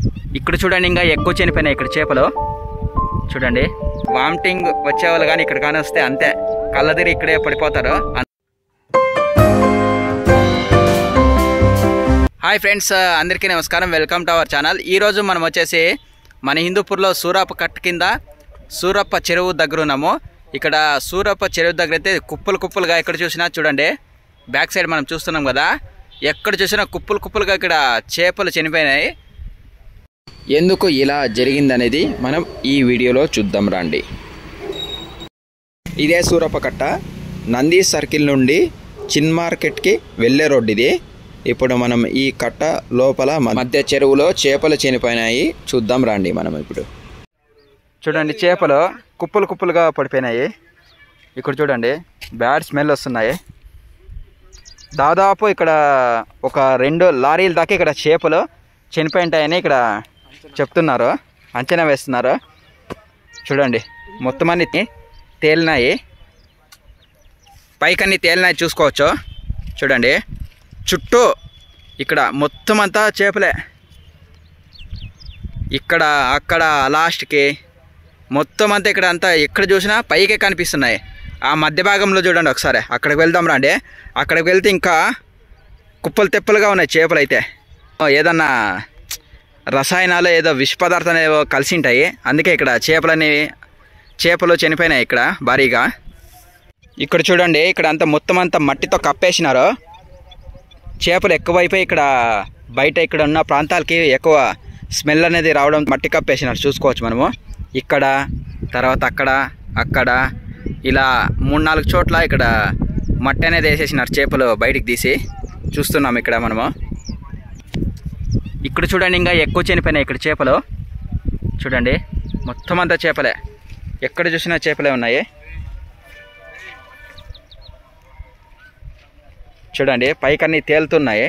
ఇక్కడ చూడండి ఇంకా ఎక్కువ చనిపోయినాయి ఇక్కడ చేపలు చూడండి వామిటింగ్ వచ్చేవాళ్ళు కానీ ఇక్కడ కానీ వస్తే అంతే కళ్ళదిరి ఇక్కడే పడిపోతారు హాయ్ ఫ్రెండ్స్ అందరికీ నమస్కారం వెల్కమ్ టు అవర్ ఛానల్ ఈరోజు మనం వచ్చేసి మన హిందూపూర్లో సూరప్ప కట్ట కింద సూరప్ప చెరువు దగ్గర ఉన్నాము ఇక్కడ సూరప్ప చెరువు దగ్గర అయితే కుప్పలు కుప్పలుగా ఎక్కడ చూసినా చూడండి బ్యాక్ సైడ్ మనం చూస్తున్నాం కదా ఎక్కడ చూసినా కుప్పలు కుప్పలుగా ఇక్కడ చేపలు చనిపోయినాయి ఎందుకు ఇలా జరిగిందనేది మనం ఈ వీడియోలో చూద్దాం రండి ఇదే సూరప్ప కట్ట నంది సర్కిల్ నుండి చిన్ మార్కెట్కి వెళ్ళే రోడ్డు ఇది ఇప్పుడు మనం ఈ కట్ట లోపల మధ్య చెరువులో చేపలు చనిపోయినాయి చూద్దాం రండి మనం ఇప్పుడు చూడండి చేపలు కుప్పలు కుప్పలుగా పడిపోయినాయి ఇక్కడ చూడండి బ్యాడ్ స్మెల్ వస్తున్నాయి దాదాపు ఇక్కడ ఒక రెండు లారీల దాకా ఇక్కడ చేపలు చనిపోయి ఉంటాయని ఇక్కడ చెప్తున్నారు అంచనా వేస్తున్నారు చూడండి మొత్తం అన్ని తేలినాయి పైకన్నీ తేలినాయి చూసుకోవచ్చు చూడండి చుట్టూ ఇక్కడ మొత్తం అంతా చేపలే ఇక్కడ అక్కడ లాస్ట్కి మొత్తం అంతా ఇక్కడ అంతా ఎక్కడ చూసినా పైకే కనిపిస్తున్నాయి ఆ మధ్య భాగంలో చూడండి ఒకసారి అక్కడికి వెళ్దాం రండి అక్కడికి వెళ్తే ఇంకా కుప్పలు తెప్పలుగా ఉన్నాయి చేపలు అయితే ఏదన్నా రసాయనాలు ఏదో విష పదార్థాలు ఏవో కలిసి ఉంటాయి అందుకే ఇక్కడ చేపలని చేపలు చనిపోయినాయి ఇక్కడ భారీగా ఇక్కడ చూడండి ఇక్కడ అంతా మొత్తం అంతా మట్టితో కప్పేసినారు చేపలు ఎక్కువైపోయి ఇక్కడ బయట ఇక్కడ ఉన్న ప్రాంతాలకి ఎక్కువ స్మెల్ అనేది రావడం మట్టి కప్పేసినారు చూసుకోవచ్చు మనము ఇక్కడ తర్వాత అక్కడ అక్కడ ఇలా మూడు నాలుగు చోట్ల ఇక్కడ మట్టి అనేది వేసేసినారు చేపలు బయటికి తీసి చూస్తున్నాం ఇక్కడ మనము ఇక్కడ చూడండి ఇంకా ఎక్కువ చనిపోయినాయి ఇక్కడ చేపలు చూడండి మొత్తం అంతా చేపలే ఎక్కడ చూసినా చేపలే ఉన్నాయి చూడండి పైకన్నీ తేలుతున్నాయి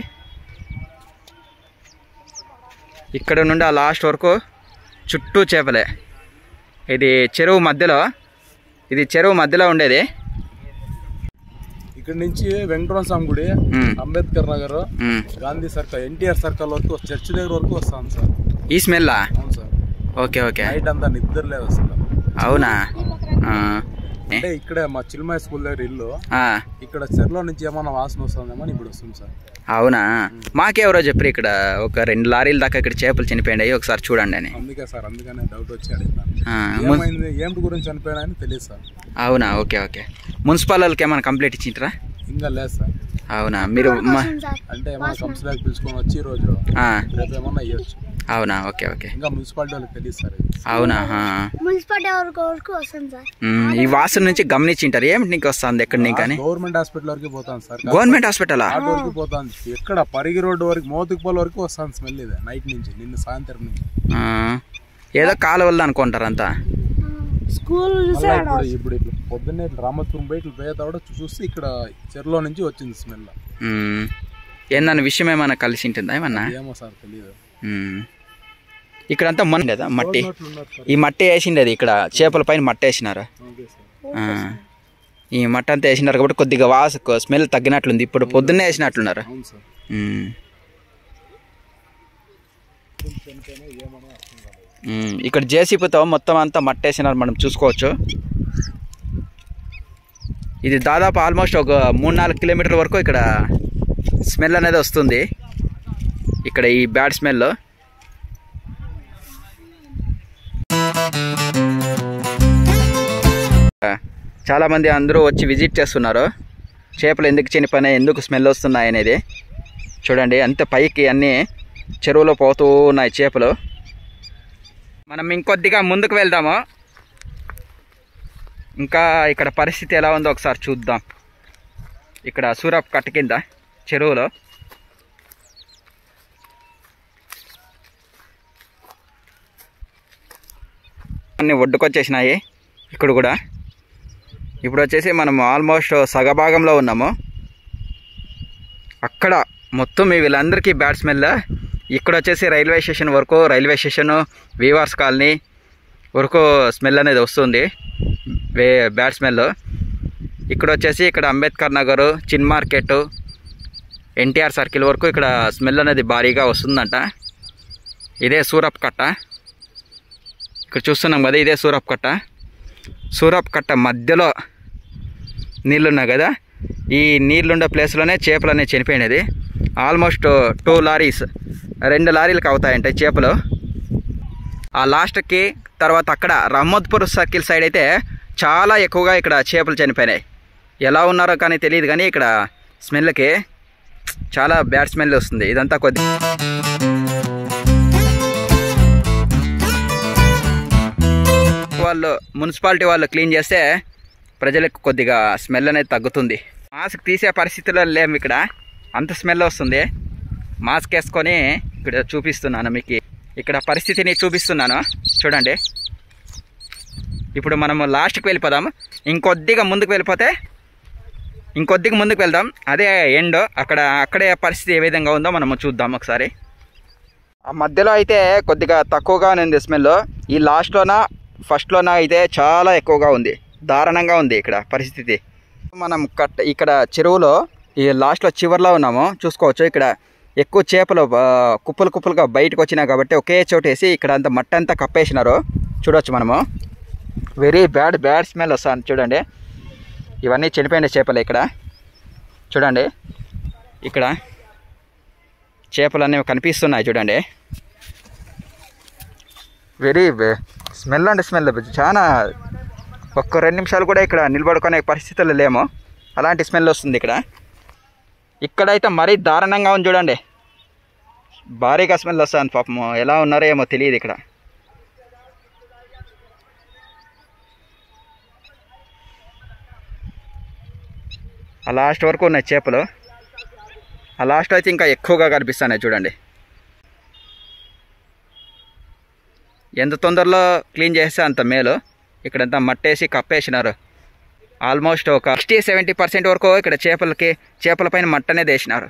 ఇక్కడ నుండి ఆ లాస్ట్ వరకు చుట్టూ చేపలే ఇది చెరువు మధ్యలో ఇది చెరువు మధ్యలో ఉండేది ఇక్కడ నుంచి వెంకటరమణ స్వామి గుడి మ్మ్. అంబేద్కర్ నగర్ మ్మ్. గాంధీ సర్కిల్ ఎన్టీఆర్ సర్కిల్ వరకు చర్చ్ దగ్గర వరకు వస్తాం సార్ ఈ స్మెల్లా అవును సార్ ఓకే ఓకే నైట్ అంతా నిద్ర లేదు అసలు అవునా ఆ. ఏ? అంటే ఇక్కడే మా చిల్మయ స్కూల్ దగ్గర ఇల్లు ఆ, ఇక్కడ చెరులో నుంచి ఏమన్నా వాసన వస్తుందేమో అని ఇప్పుడు వస్తుంది సార్ అవునా మాకెవరో చెప్పారు ఇక్కడ ఒక రెండు లారీల దాకా ఇక్కడ చేపలు చనిపోయినాయి ఒకసారి చూడండి అని అందుకే సార్ అందుకనే డౌట్ వచ్చి అడిగినాను ఆ, మున్- ఏమైంది ఏమిటి గురించి చనిపోయినా అని తెలియదు సార్ అవునా ఓకే ఓకే మున్సిపల్ వాళ్ళకి ఏమైనా కంప్లైంట్ ఇచ్చింటారా ఇంకా లేదు సార్ అవునా మీరు మా అంటే ఏమన్నా కంప్లైంట్ పిలుచుకొని వచ్చి ఈ రోజు ఆ, రేపు ఏమన్నా ఇవ్వచ్చు అవునా ఓకే ఓకే ఇంకా మున్సిపాలిటీ వాళ్ళకి తెలియదు సార్ ఇది. అవునా ఆ. మున్సిపాలిటీ వరకు వరకు వస్తుంది సార్ మ్, ఈ వాసన నుంచి గమనించింటారు ఏమిటి నీకు వస్తుంది ఎక్కడ నీకు కానీ గవర్నమెంట్ హాస్పిటల్ వరకు పోతాను సార్ గవర్నమెంట్ హాస్పిటలా ఆటో వరకు పోతాను ఎక్కడ పరిగి రోడ్డు వరకు మోతుకుపోల వరకు వస్తాను స్మెల్ ఇది నైట్ నుంచి నిన్న సాయంత్రం నుంచి ఆ, ఏదో కాలువల్ల అనుకుంటారు అంతా స్కూల్ మళ్ళా ఇప్పుడు ఇప్పుడు ఇట్లా పొద్దున్నే ఇట్లా రామత్పురం పోయి ఇట్లా పోయేదా కూడా చూస్తే ఇక్కడ చెరులో నుంచి వచ్చింది స్మెల్ మ్, ఏందన్న విషయం ఏమైనా కలిసి ఉంటుందా ఏమన్నా ఏమో సార్ తెలియదు మ్. ఇక్కడంతా మన్ కదా మట్టి ఉన్నారు సార్ ఈ మట్టి వేసిండేది ఇక్కడ చేపల పైన మట్టి వేసినారు ఓకే సార్ ఆ. ఈ మట్టి అంతా వేసినారు కాబట్టి కొద్దిగా వాస స్మెల్ తగ్గినట్లుంది ఇప్పుడు పొద్దున్నే వేసినట్లున్నారు అవును సార్ మ్. మ్, ఇక్కడ జేసీపీతో మొత్తం అంతా మట్టేసినారు మనం చూసుకోవచ్చు ఇది దాదాపు ఆల్మోస్ట్ ఒక మూడు నాలుగు కిలోమీటర్ల వరకు ఇక్కడ స్మెల్ అనేది వస్తుంది ఇక్కడ ఈ బ్యాడ్ స్మెల్ చాలామంది అందరూ వచ్చి విజిట్ చేస్తున్నారు చేపలు ఎందుకు చనిపోయినాయి ఎందుకు స్మెల్ వస్తున్నాయి అనేది చూడండి అంత పైకి అన్నీ చెరువులో పోతూ ఉన్నాయి చేపలు మనం ఇంకొద్దిగా ముందుకు వెళ్దాము ఇంకా ఇక్కడ పరిస్థితి ఎలా ఉందో ఒకసారి చూద్దాం ఇక్కడ సూరప్ కట్ట కింద చెరువులో అన్ని ఒడ్డుకొచ్చేసినాయి ఇక్కడ కూడా ఇప్పుడు వచ్చేసి మనం ఆల్మోస్ట్ సగభాగంలో ఉన్నాము అక్కడ మొత్తం ఈ వీళ్ళందరికీ బ్యాడ్ స్మెల్ ఇక్కడ వచ్చేసి రైల్వే స్టేషన్ వరకు రైల్వే స్టేషన్ వీవర్స్ కాలనీ వరకు స్మెల్ అనేది వస్తుంది వే బ్యాడ్ స్మెల్ ఇక్కడ వచ్చేసి ఇక్కడ అంబేద్కర్ నగర్ చిన్ మార్కెట్ ఎన్టీఆర్ సర్కిల్ వరకు ఇక్కడ స్మెల్ అనేది భారీగా వస్తుందంట ఇదే సూరప్ కట్ట ఇక్కడ చూస్తున్నాం కదా ఇదే సూరప్ కట్ట సూరప్ కట్ట మధ్యలో నీళ్ళున్నాయి కదా ఈ నీళ్ళుండే ప్లేస్లోనే చేపలు అనేవి చనిపోయినది ఆల్మోస్ట్ టూ లారీస్ రెండు లారీలకు అవుతాయంట ఈ చేపలు ఆ లాస్ట్కి తర్వాత అక్కడ రమ్మద్పూర్ సర్కిల్ సైడ్ అయితే చాలా ఎక్కువగా ఇక్కడ చేపలు చనిపోయినాయి ఎలా ఉన్నారో కానీ తెలియదు కానీ ఇక్కడ స్మెల్కి చాలా బ్యాడ్ స్మెల్ వస్తుంది ఇదంతా కొద్ది వాళ్ళు మున్సిపాలిటీ వాళ్ళు క్లీన్ చేస్తే ప్రజలకు కొద్దిగా స్మెల్ అనేది తగ్గుతుంది మాస్క్ తీసే పరిస్థితిలో లేము ఇక్కడ అంత స్మెల్ వస్తుంది మాస్క్ వేసుకొని ఇక్కడ చూపిస్తున్నాను మీకు ఇక్కడ పరిస్థితిని చూపిస్తున్నాను చూడండి ఇప్పుడు మనము లాస్ట్కి వెళ్ళిపోదాం ఇంకొద్దిగా ముందుకు వెళ్ళిపోతే ఇంకొద్దిగా ముందుకు వెళ్దాం అదే ఎండ్ అక్కడ అక్కడే పరిస్థితి ఏ విధంగా ఉందో మనము చూద్దాం ఒకసారి ఆ మధ్యలో అయితే కొద్దిగా తక్కువగా ఉంది స్మెల్ ఈ లాస్ట్లోన ఫస్ట్లోన అయితే చాలా ఎక్కువగా ఉంది దారుణంగా ఉంది ఇక్కడ పరిస్థితి మనం కట్ ఇక్కడ చెరువులో ఈ లాస్ట్లో చివర్లో ఉన్నాము చూసుకోవచ్చు ఇక్కడ ఎక్కువ చేపలు ఆ, కుప్పలు కుప్పలుగా బయటకు వచ్చినాయి కాబట్టి ఒకే చోటు వేసి ఇక్కడ అంత మట్టి అంతా కప్పేసినారు చూడొచ్చు మనము వెరీ బ్యాడ్ బ్యాడ్ స్మెల్ వస్తుంది చూడండి ఇవన్నీ చనిపోయిన చేపలు ఇక్కడ చూడండి ఇక్కడ చేపలు అనేవి కనిపిస్తున్నాయి చూడండి వెరీ స్మెల్ అంటే స్మెల్ చాలా ఒక్క రెండు నిమిషాలు కూడా ఇక్కడ నిలబడుకునే పరిస్థితుల్లో లేము అలాంటి స్మెల్ వస్తుంది ఇక్కడ ఇక్కడైతే మరీ దారుణంగా ఉంది చూడండి భారీగా స్మెల్ వస్తుంది పాపం ఎలా ఉన్నారో ఏమో తెలియదు ఇక్కడ ఆ లాస్ట్ వరకు ఉన్నాయి చేపలు ఆ లాస్ట్ అయితే ఇంకా ఎక్కువగా కనిపిస్తున్నాయి చూడండి ఎంత తొందరలో క్లీన్ చేస్తే అంత మేలు ఇక్కడంతా మట్టేసి కప్పేసినారు ఆల్మోస్ట్ ఒక సిక్స్టీ సెవెంటీ పర్సెంట్ వరకు ఇక్కడ చేపలకి చేపల పైన మట్ట అనేది వేసినారు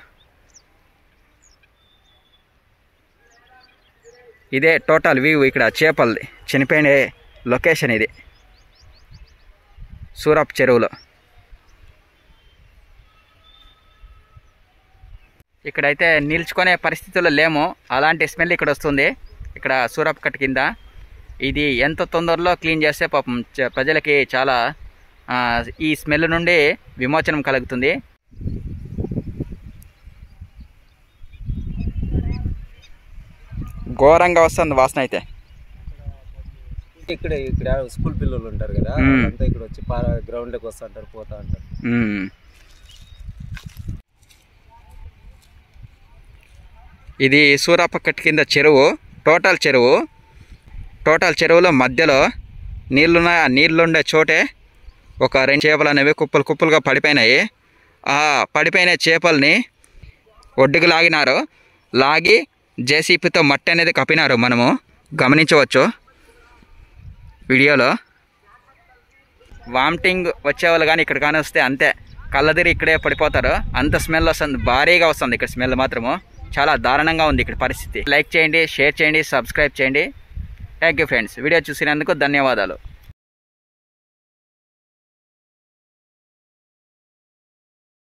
ఇదే టోటల్ వ్యూ ఇక్కడ చేపలది చనిపోయిన లొకేషన్ ఇది సూరప్ చెరువులో ఇక్కడైతే నిల్చుకునే పరిస్థితుల్లో లేము అలాంటి స్మెల్ ఇక్కడ వస్తుంది ఇక్కడ సూరప్ కట్ కింద ఇది ఎంత తొందరలో క్లీన్ చేస్తే పాపం చ- ప్రజలకి చాలా ఆ, ఈ స్మెల్ నుండి విమోచనం కలుగుతుంది ఘోరంగా వస్తుంది వాసన అయితే ఇక్కడ ఇక్కడ స్కూల్ పిల్లలు ఉంటారు కదా మ్మ్. అంతా ఇక్కడ వచ్చి గ్రౌండ్ లోకి వస్తూ ఉంటారు పోతా ఉంటారు మ్మ్. ఇది సూరాపక్కట్ కింద చెరువు టోటల్ చెరువు టోటల్ చెరువులో మధ్యలో నీళ్ళున్న ఆ నీళ్ళుండే చోటే ఒక రెండు చేపలు అనేవి కుప్పలు కుప్పలుగా పడిపోయినాయి ఆ పడిపోయిన చేపల్ని ఒడ్డుకు లాగినారు లాగి జేసీపీతో మట్టి అనేది కప్పినారు మనము గమనించవచ్చు వీడియోలో వామిటింగ్ వచ్చేవాళ్ళు కానీ ఇక్కడ కానీ వస్తే అంతే కళ్ళదిరి ఇక్కడే పడిపోతారు అంత స్మెల్ వస్తుంది భారీగా వస్తుంది ఇక్కడ స్మెల్ మాత్రము చాలా దారుణంగా ఉంది ఇక్కడ పరిస్థితి లైక్ చేయండి షేర్ చేయండి సబ్స్క్రైబ్ చేయండి థ్యాంక్ యూ ఫ్రెండ్స్ వీడియో చూసినందుకు ధన్యవాదాలు